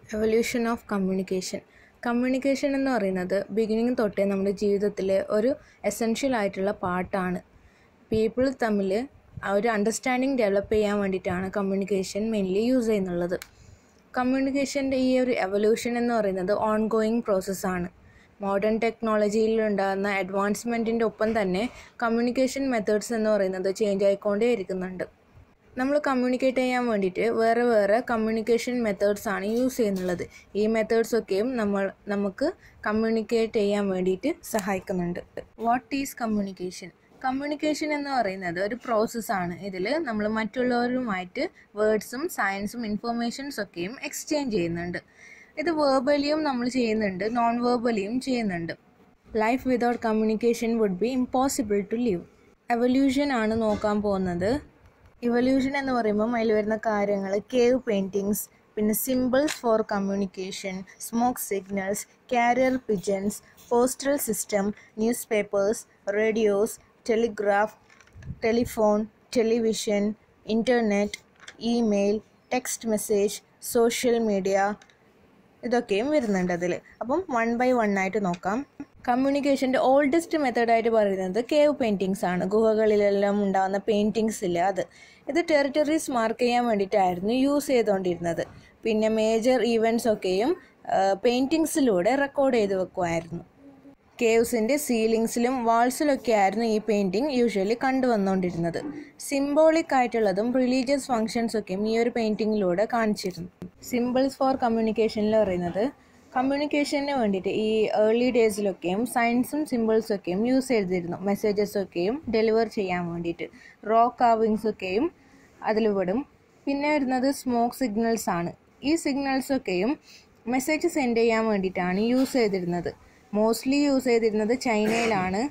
evolution of communication communication എന്ന് പറയുന്നത് beginning തൊട്ടേ നമ്മുടെ ജീവിതത്തിലെ ഒരു എസെൻഷ്യൽ ആയിട്ടുള്ള പാർട്ടാണ് പീപ്പിൾ തമ്മിൽ ആ ഒരു അണ്ടർസ്റ്റാൻഡിങ് ഡെവലപ്പ് ചെയ്യാൻ വേണ്ടിയിട്ടാണ് കമ്മ്യൂണിക്കേഷൻ മെയിൻലി യൂസ് ചെയ്യുന്നുള്ളത് കമ്മ്യൂണിക്കേഷൻ്റെ ഈ ഒരു എവല്യൂഷൻ എന്ന് പറയുന്നത് ഓൺ ഗോയിങ് പ്രോസസ്സാണ് മോഡേൺ ടെക്നോളജിയിൽ ഉണ്ടാകുന്ന അഡ്വാൻസ്മെൻറ്റിൻ്റെ ഒപ്പം തന്നെ കമ്മ്യൂണിക്കേഷൻ മെത്തേഡ്സ് എന്ന് പറയുന്നത് ചേഞ്ച് ആയിക്കൊണ്ടേ ഇരിക്കുന്നുണ്ട് നമ്മൾ കമ്മ്യൂണിക്കേറ്റ് ചെയ്യാൻ വേണ്ടിയിട്ട് വേറെ വേറെ കമ്മ്യൂണിക്കേഷൻ മെത്തേഡ്സ് ആണ് യൂസ് ചെയ്യുന്നുള്ളത് ഈ മെത്തേഡ്സ് ഒക്കെയും നമ്മൾ നമുക്ക് കമ്മ്യൂണിക്കേറ്റ് ചെയ്യാൻ വേണ്ടിയിട്ട് സഹായിക്കുന്നുണ്ട് വാട്ട് ഈസ് കമ്മ്യൂണിക്കേഷൻ കമ്മ്യൂണിക്കേഷൻ എന്ന് പറയുന്നത് ഒരു പ്രോസസ്സാണ് ഇതിൽ നമ്മൾ മറ്റുള്ളവരുമായിട്ട് വേർഡ്സും സയൻസും ഇൻഫർമേഷൻസ് ഒക്കെയും എക്സ്ചേഞ്ച് ചെയ്യുന്നുണ്ട് ഇത് വേർബലിയും നമ്മൾ ചെയ്യുന്നുണ്ട് നോൺ വേർബലിയും ചെയ്യുന്നുണ്ട് life without communication would be impossible to live evolution ആണ് നോക്കാൻ പോകുന്നത് ഇവല്യൂഷൻ എന്ന് പറയുമ്പോൾ അതിൽ വരുന്ന കാര്യങ്ങൾ കേവ് പെയിൻറ്റിങ്സ് പിന്നെ symbols for communication smoke signals carrier pigeons postal system newspapers radios telegraph telephone television internet email text message social media ഇതൊക്കെയും വരുന്നുണ്ട് അതിൽ അപ്പം വൺ ബൈ വൺ ആയിട്ട് നോക്കാം കമ്മ്യൂണിക്കേഷൻ്റെ ഓൾഡസ്റ്റ് മെത്തേഡായിട്ട് പറയുന്നത് കേവ് പെയിൻറ്റിങ്സ് ആണ് ഗുഹകളിലെല്ലാം ഉണ്ടാകുന്ന പെയിൻറ്റിങ്സ് ഇല്ല അത് ഇത് ടെറിട്ടറീസ് മാർക്ക് ചെയ്യാൻ വേണ്ടിയിട്ടായിരുന്നു യൂസ് ചെയ്തുകൊണ്ടിരുന്നത് പിന്നെ മേജർ ഈവൻറ്റ്സ് ഒക്കെയും പെയിൻറ്റിങ്സിലൂടെ റെക്കോർഡ് ചെയ്ത് വെക്കുമായിരുന്നു കേവ്സിൻ്റെ സീലിങ്സിലും വാൾസിലൊക്കെ ആയിരുന്നു ഈ പെയിൻറ്റിങ് യൂഷ്വലി കണ്ടുവന്നുകൊണ്ടിരുന്നത് സിംബോളിക് ആയിട്ടുള്ളതും റിലീജിയസ് ഫങ്ഷൻസ് ഒക്കെയും ഈ ഒരു പെയിൻറ്റിങ്ങിലൂടെ കാണിച്ചിരുന്നു സിമ്പിൾസ് ഫോർ കമ്മ്യൂണിക്കേഷനിൽ പറയുന്നത് കമ്മ്യൂണിക്കേഷന് വേണ്ടിയിട്ട് ഈ ഏർലി ഡേയ്സിലൊക്കെയും സയൻസും സിമ്പിൾസും ഒക്കെയും യൂസ് ചെയ്തിരുന്നു മെസ്സേജസ് ഒക്കെയും ഡെലിവർ ചെയ്യാൻ വേണ്ടിയിട്ട് റോ കാവിങ്സ് ഒക്കെയും അതിൽ വിടും പിന്നെ വരുന്നത് സ്മോക്ക് സിഗ്നൽസ് ആണ് ഈ സിഗ്നൽസ് ഒക്കെയും മെസ്സേജ് സെൻഡ് ചെയ്യാൻ വേണ്ടിയിട്ടാണ് യൂസ് ചെയ്തിരുന്നത് മോസ്റ്റ്ലി യൂസ് ചെയ്തിരുന്നത് ചൈനയിലാണ്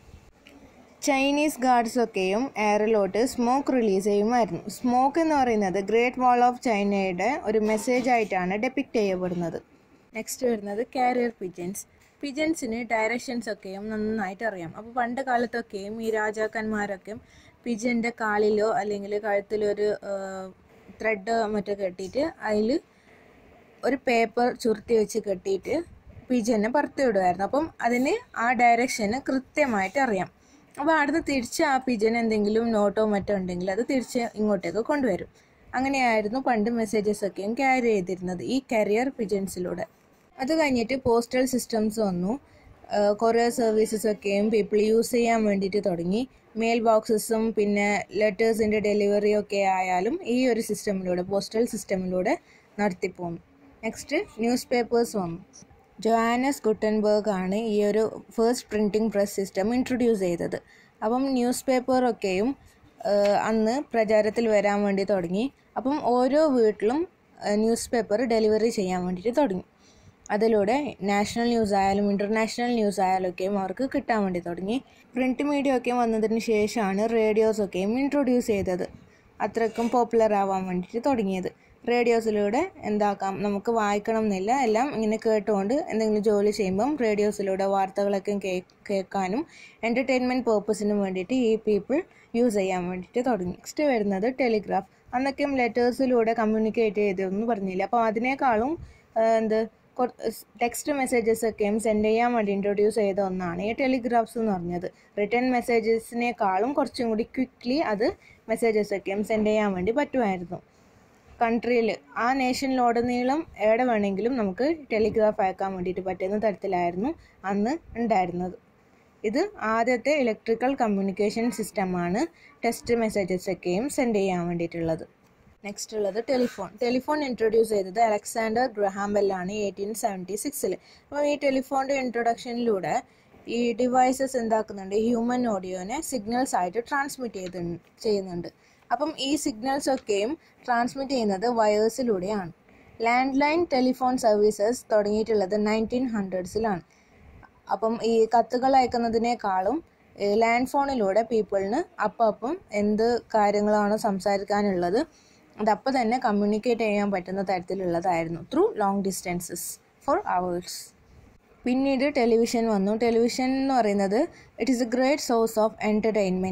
ചൈനീസ് ഗാർഡ്സ് ഒക്കെയും എയറിലോട്ട് സ്മോക്ക് റിലീസ് ചെയ്യുമായിരുന്നു സ്മോക്ക് എന്ന് പറയുന്നത് ഗ്രേറ്റ് വാൾ ഓഫ് ചൈനയുടെ ഒരു മെസ്സേജ് ആയിട്ടാണ് ഡെപ്പിക്റ്റ് ചെയ്യപ്പെടുന്നത് നെക്സ്റ്റ് വരുന്നത് കാരിയർ പിജൻസ് പിജൻസിന് ഡയറക്ഷൻസ് ഒക്കെയും നന്നായിട്ട് അറിയാം അപ്പോൾ പണ്ട് കാലത്തൊക്കെയും ഈ രാജാക്കന്മാരൊക്കെ പിജൻ്റെ കാലിലോ അല്ലെങ്കിൽ കഴുത്തിലോ ഒരു ത്രെഡ് മറ്റോ കെട്ടിയിട്ട് അതിൽ ഒരു പേപ്പർ ചുരുട്ടി വെച്ച് കെട്ടിയിട്ട് പിജനെ പറത്തി വിടുമായിരുന്നു അപ്പം അതിന് ആ ഡയറക്ഷന് കൃത്യമായിട്ട് അറിയാം അപ്പോൾ അവിടുന്ന് തിരിച്ച് ആ പിജൻ എന്തെങ്കിലും നോട്ടോ മറ്റോ ഉണ്ടെങ്കിൽ അത് തിരിച്ച് ഇങ്ങോട്ടേക്ക് കൊണ്ടുവരും അങ്ങനെയായിരുന്നു പണ്ട് മെസ്സേജസ് ഒക്കെയും ക്യാരി ചെയ്തിരുന്നത് ഈ കരിയർ പിജൻസിലൂടെ അത് കഴിഞ്ഞിട്ട് പോസ്റ്റൽ സിസ്റ്റംസ് വന്നു കൊറിയർ സർവീസസ് ഒക്കെയും പീപ്പിൾ യൂസ് ചെയ്യാൻ വേണ്ടിയിട്ട് തുടങ്ങി മെയിൽ ബോക്സസും പിന്നെ ലെറ്റേഴ്സിൻ്റെ ഡെലിവറി ഒക്കെ ആയാലും ഈ ഒരു സിസ്റ്റമിലൂടെ പോസ്റ്റൽ സിസ്റ്റമിലൂടെ നടത്തിപ്പോന്നു നെക്സ്റ്റ് ന്യൂസ് പേപ്പേഴ്സ് വന്നു ജോഹാനസ് ഗുട്ടൻബർഗ് ആണ് ഈ ഒരു first printing press system introduce ചെയ്തത് അപ്പം ന്യൂസ് പേപ്പറൊക്കെയും അന്ന് പ്രചാരത്തിൽ വരാൻ വേണ്ടി തുടങ്ങി അപ്പം ഓരോ വീട്ടിലും ന്യൂസ് പേപ്പർ ഡെലിവറി ചെയ്യാൻ വേണ്ടിയിട്ട് തുടങ്ങി അതിലൂടെ നാഷണൽ ന്യൂസ് ആയാലും ഇൻ്റർനാഷണൽ ന്യൂസ് ആയാലും ഒക്കെയും അവർക്ക് കിട്ടാൻ വേണ്ടി തുടങ്ങി പ്രിൻറ്റ് മീഡിയ ഒക്കെ വന്നതിന് ശേഷമാണ് റേഡിയോസൊക്കെയും ഇൻട്രൊഡ്യൂസ് ചെയ്തത് അത്രയ്ക്കും പോപ്പുലർ ആവാൻ വേണ്ടിയിട്ട് തുടങ്ങിയത് റേഡിയോസിലൂടെ എന്താക്കാം നമുക്ക് വായിക്കണം എന്നില്ല എല്ലാം ഇങ്ങനെ കേട്ടുകൊണ്ട് എന്തെങ്കിലും ജോലി ചെയ്യുമ്പം റേഡിയോസിലൂടെ വാർത്തകളൊക്കെ കേ കേൾക്കാനും എൻ്റർടൈൻമെൻറ്റ് പേർപ്പസിനും വേണ്ടിയിട്ട് ഈ പീപ്പിൾ യൂസ് ചെയ്യാൻ വേണ്ടിയിട്ട് തുടങ്ങി നെക്സ്റ്റ് വരുന്നത് ടെലിഗ്രാഫ് അന്നൊക്കെയും ലെറ്റേഴ്സിലൂടെ കമ്മ്യൂണിക്കേറ്റ് ചെയ്തതെന്ന് പറഞ്ഞില്ല അപ്പോൾ അതിനേക്കാളും എന്ത് ടെക്സ്റ്റ് മെസ്സേജസ് ഒക്കെയും സെൻഡ് ചെയ്യാൻ വേണ്ടി ഇൻട്രൊഡ്യൂസ് ചെയ്ത ഒന്നാണ് ഈ ടെലിഗ്രാഫ്സ് എന്ന് പറഞ്ഞത് റിട്ടേൺ മെസ്സേജസിനേക്കാളും കുറച്ചും കൂടി ക്വിക്ക്ലി അത് മെസ്സേജസ് ഒക്കെയും സെൻഡ് ചെയ്യാൻ വേണ്ടി പറ്റുമായിരുന്നു കൺട്രിയിൽ ആ നേഷനിലുടനീളം എവിടെ വേണമെങ്കിലും നമുക്ക് ടെലിഗ്രാഫ് അയക്കാൻ വേണ്ടിയിട്ട് പറ്റുന്ന തരത്തിലായിരുന്നു അന്ന് ഉണ്ടായിരുന്നത് ഇത് ആദ്യത്തെ ഇലക്ട്രിക്കൽ കമ്മ്യൂണിക്കേഷൻ സിസ്റ്റമാണ് ടെക്സ്റ്റ് മെസ്സേജസ് ഒക്കെയും സെൻഡ് ചെയ്യാൻ വേണ്ടിയിട്ടുള്ളത് നെക്സ്റ്റ് ഉള്ളത് ടെലിഫോൺ ടെലിഫോൺ ഇൻട്രൊഡ്യൂസ് ചെയ്തത് അലക്സാണ്ടർ ഗ്രഹാം ബെല്ലാണ് എയ്റ്റീൻ സെവൻറ്റി സിക്സിൽ അപ്പോൾ ഈ ടെലിഫോണിൻ്റെ ഇൻട്രൊഡക്ഷനിലൂടെ ഈ ഡിവൈസസ് എന്താക്കുന്നുണ്ട് ഹ്യൂമൻ ഓഡിയോനെ സിഗ്നൽസ് ആയിട്ട് ട്രാൻസ്മിറ്റ് ചെയ്ത് ചെയ്യുന്നുണ്ട് അപ്പം ഈ സിഗ്നൽസ് ഒക്കെയും ട്രാൻസ്മിറ്റ് ചെയ്യുന്നത് വയേഴ്സിലൂടെയാണ് ലാൻഡ് ലൈൻ ടെലിഫോൺ സർവീസസ് തുടങ്ങിയിട്ടുള്ളത് നയൻറ്റീൻ ഹൺഡ്രഡ്സിലാണ് അപ്പം ഈ കത്തുകൾ അയക്കുന്നതിനേക്കാളും ലാൻഡ് ഫോണിലൂടെ പീപ്പിളിന് അപ്പം അപ്പം എന്ത് കാര്യങ്ങളാണോ സംസാരിക്കാനുള്ളത് അതപ്പോൾ തന്നെ കമ്മ്യൂണിക്കേറ്റ് ചെയ്യാൻ പറ്റുന്ന തരത്തിലുള്ളതായിരുന്നു through long distances for hours പിന്നീട് ടെലിവിഷൻ വന്നു ടെലിവിഷൻ എന്ന് പറയുന്നത് it is a great source of entertainment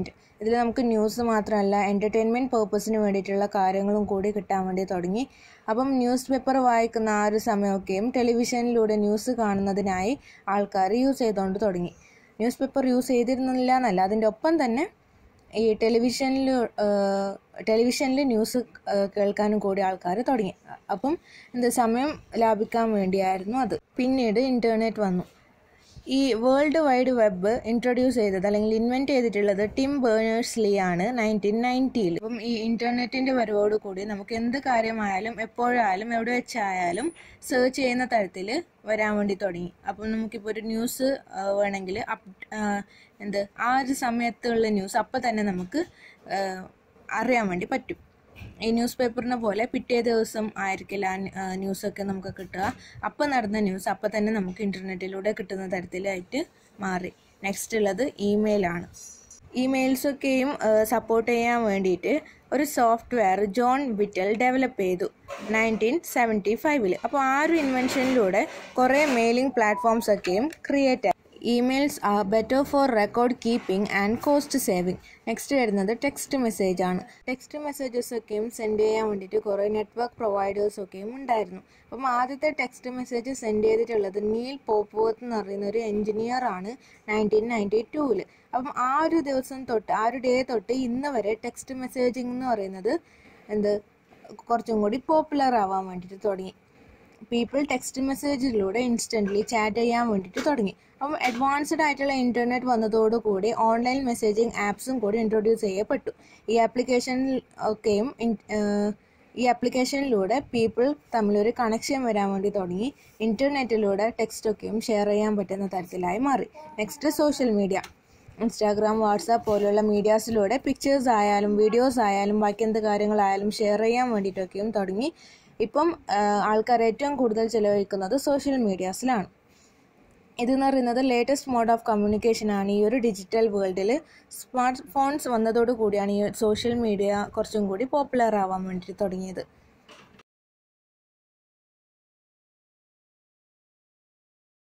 ഇതിൽ നമുക്ക് ന്യൂസ് മാത്രമല്ല എൻ്റർടൈൻമെൻറ്റ് പേർപ്പസിന് വേണ്ടിയിട്ടുള്ള കാര്യങ്ങളും കൂടി കിട്ടാൻ വേണ്ടി തുടങ്ങി അപ്പം ന്യൂസ് പേപ്പർ വായിക്കുന്ന ആ ഒരു സമയമൊക്കെയും ടെലിവിഷനിലൂടെ ന്യൂസ് കാണുന്നതിനായി ആൾക്കാർ യൂസ് ചെയ്തുകൊണ്ട് തുടങ്ങി ന്യൂസ് പേപ്പർ യൂസ് ചെയ്തിരുന്നില്ല എന്നല്ല അതിൻ്റെ ഒപ്പം തന്നെ ഈ ടെലിവിഷനിൽ ടെലിവിഷനിൽ ന്യൂസ് കേൾക്കാനും കൂടി ആൾക്കാർ തുടങ്ങി അപ്പം എന്ത് സമയം ലാഭിക്കാൻ വേണ്ടിയായിരുന്നു അത് പിന്നീട് ഇൻ്റർനെറ്റ് വന്നു ഈ വേൾഡ് വൈഡ് വെബ് ഇൻട്രൊഡ്യൂസ് ചെയ്തത് അല്ലെങ്കിൽ ഇൻവെൻറ്റ് ചെയ്തിട്ടുള്ളത് ടിം ബേണേഴ്സ് ലീ ആണ് നയൻറ്റീൻ നയൻറ്റിയിൽ അപ്പം ഈ ഇൻ്റർനെറ്റിൻ്റെ വരവോട് കൂടി നമുക്ക് എന്ത് കാര്യമായാലും എപ്പോഴായാലും എവിടെ വെച്ചായാലും സെർച്ച് ചെയ്യുന്ന തരത്തിൽ വരാൻ വേണ്ടി തുടങ്ങി അപ്പം നമുക്കിപ്പോൾ ഒരു ന്യൂസ് വേണമെങ്കിൽ അപ് എന്ത് ആ ഒരു സമയത്തുള്ള ന്യൂസ് അപ്പം തന്നെ നമുക്ക് അറിയാൻ വേണ്ടി പറ്റും ഈ ന്യൂസ് പേപ്പറിനെ പോലെ പിറ്റേ ദിവസം ആയിരിക്കില്ല ആ ന്യൂസൊക്കെ നമുക്ക് കിട്ടുക അപ്പം നടന്ന ന്യൂസ് അപ്പം തന്നെ നമുക്ക് ഇൻ്റർനെറ്റിലൂടെ കിട്ടുന്ന തരത്തിലായിട്ട് മാറി നെക്സ്റ്റ് ഉള്ളത് ഇമെയിലാണ് ഇമെയിൽസൊക്കെയും സപ്പോർട്ട് ചെയ്യാൻ വേണ്ടിയിട്ട് ഒരു സോഫ്റ്റ്വെയർ ജോൺ വിറ്റൽ ഡെവലപ്പ് ചെയ്തു നയൻറ്റീൻ സെവൻറ്റി ഫൈവിൽ അപ്പോൾ ആ ഒരു ഇൻവെൻഷനിലൂടെ കുറേ മെയിലിംഗ് പ്ലാറ്റ്ഫോംസ് ഒക്കെയും ക്രിയേറ്റ് ആയി emails are better for record keeping and cost saving next വരുന്നത് ടെക്സ്റ്റ് മെസ്സേജ് ആണ് ടെക്സ്റ്റ് മെസ്സേജസ് ഒക്കെയും സെൻഡ് ചെയ്യാൻ വേണ്ടിയിട്ട് കുറേ നെറ്റ്വർക്ക് പ്രൊവൈഡേഴ്സ് ഒക്കെയും ഉണ്ടായിരുന്നു അപ്പം ആദ്യത്തെ ടെക്സ്റ്റ് മെസ്സേജ് സെൻഡ് ചെയ്തിട്ടുള്ളത് നീൽ പോപ്വർത്ത് എന്ന് പറയുന്ന ഒരു എഞ്ചിനീയർ ആണ് നയൻറ്റീൻ നയൻറ്റി ടൂവിൽ അപ്പം ആ ഒരു ദിവസം തൊട്ട് ആ ഒരു ഡേ തൊട്ട് ഇന്ന് വരെ ടെക്സ്റ്റ് മെസ്സേജിങ് എന്ന് പറയുന്നത് എന്ത് കുറച്ചും കൂടി പോപ്പുലർ ആവാൻ വേണ്ടിയിട്ട് തുടങ്ങി പീപ്പിൾ ടെക്സ്റ്റ് മെസ്സേജിലൂടെ ഇൻസ്റ്റൻ്റ്ലി ചാറ്റ് ചെയ്യാൻ വേണ്ടിയിട്ട് തുടങ്ങി അപ്പം അഡ്വാൻസ്ഡ് ആയിട്ടുള്ള ഇൻ്റർനെറ്റ് വന്നതോടുകൂടി ഓൺലൈൻ മെസ്സേജിങ് ആപ്സും കൂടി ഇൻട്രൊഡ്യൂസ് ചെയ്യപ്പെട്ടു ഈ ആപ്ലിക്കേഷനിൽ ഒക്കെയും ഈ ആപ്ലിക്കേഷനിലൂടെ പീപ്പിൾ തമ്മിലൊരു കണക്ഷൻ വരാൻ വേണ്ടി തുടങ്ങി ഇൻ്റർനെറ്റിലൂടെ ടെക്സ്റ്റൊക്കെയും ഷെയർ ചെയ്യാൻ പറ്റുന്ന തരത്തിലായി മാറി next social media Instagram WhatsApp പോലുള്ള മീഡിയാസിലൂടെ പിക്ചേഴ്സ് ആയാലും വീഡിയോസ് ആയാലും ബാക്കി എന്ത് കാര്യങ്ങളായാലും ഷെയർ ചെയ്യാൻ വേണ്ടിയിട്ടൊക്കെയും തുടങ്ങി ഇപ്പം ആൾക്കാർ ഏറ്റവും കൂടുതൽ ചിലവഴിക്കുന്നത് സോഷ്യൽ മീഡിയാസിലാണ് ഇതെന്ന് പറയുന്നത് ലേറ്റസ്റ്റ് മോഡ് ഓഫ് കമ്മ്യൂണിക്കേഷൻ ആണ് ഈ ഒരു ഡിജിറ്റൽ വേൾഡിൽ സ്മാർട്ട് ഫോൺസ് വന്നതോടു കൂടിയാണ് ഈ സോഷ്യൽ മീഡിയ കുറച്ചും കൂടി പോപ്പുലർ ആവാൻ വേണ്ടി തുടങ്ങിയത്